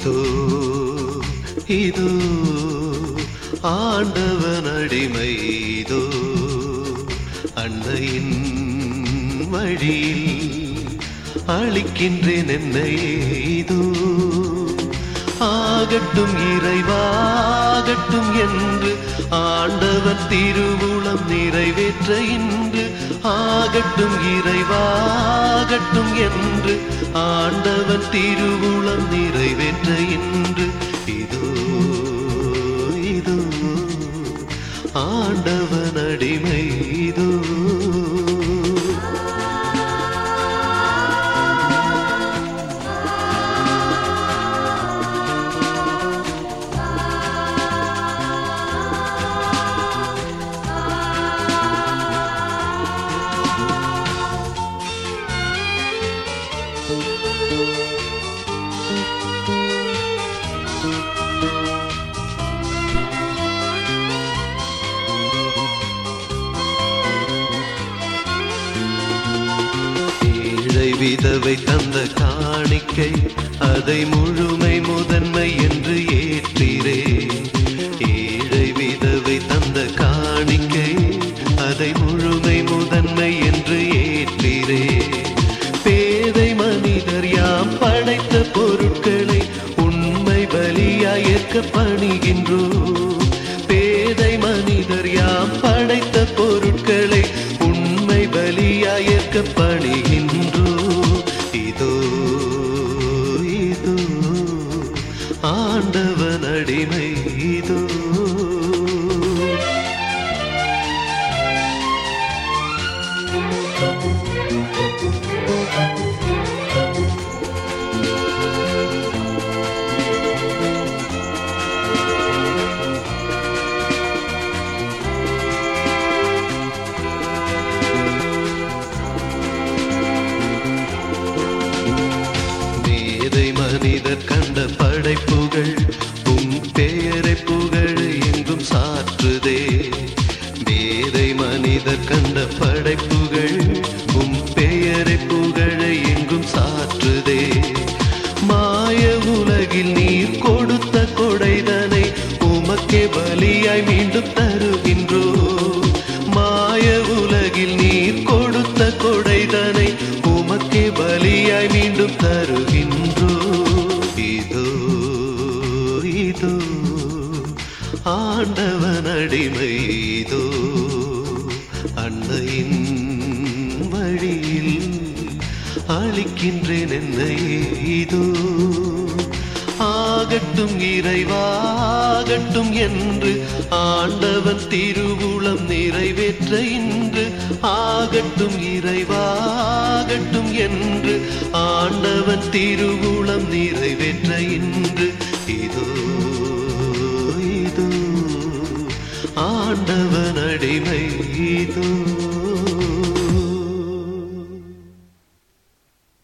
இதோ இதோ ஆண்டவன் அடிமை இதோ அன்னையின் வழியில் அளிக்கின்றேன் என்னையே இதோ ஆகட்டும் இறைவாகட்டும் என்று ஆண்டவன் திருவுளம் நிறைவேற்ற இன்று ஆகட்டும் இறைவாகட்டும் என்று ஆண்டவன் திருவுளம் நிறைவேற்ற இன்று இதோ இதோ ஆண்டவன் அடிமை இதோ ஏழை விதவை தந்த காணிக்கை அதை முழுமை முதன்மை என்று ஏற்றிரே ஏழை விதவை தந்த காணிக்கை அதை முழுமை முதன்மை என்று ஏற்றிரே பேதை மனிதர் யாம் படைத்த பொருட்களை உண்மை பலியாய் ஏற்க பணிகின்றோம் பேதை மனிதர் யாம் படைத்த பொருட்களை உண்மை பலியாய் ஏற்க பணிகின்றோ இதோ இதோ ஆண்டவன் அடிமை இதோ மேதை மனிதர் கண்ட படைப்புகள் உம் பெயரை புகழ எங்கும் சாற்றுதே மேதை மனிதர் கண்ட படைப்புகள் உம் பெயரை புகழ எங்கும் சாற்றுதே மாய உலகில் நீர் கொடுத்த கொடைதனை உமக்கே பலியாய் மீண்டும் தருகின்றோ மாய உலகில் நீர் கொடுத்த கொடைதனை உமக்கே பலியாய் மீண்டும் தருகின்றோ இதோ இதோ ஆண்டவன் அடிமை இதோ அன்னையின் வழியில் அளிக்கின்றேன் என்னையே இதோ ஆகட்டும் இறைவாகட்டும் என்று ஆண்டவன் திருவுளம் நிறைவேற்ற இன்று ஆகட்டும் இறைவாகட்டும் என்று ஆண்டவன் திருவுளம் நிறைவேற்ற இன்று இதோ இதோ ஆண்டவன்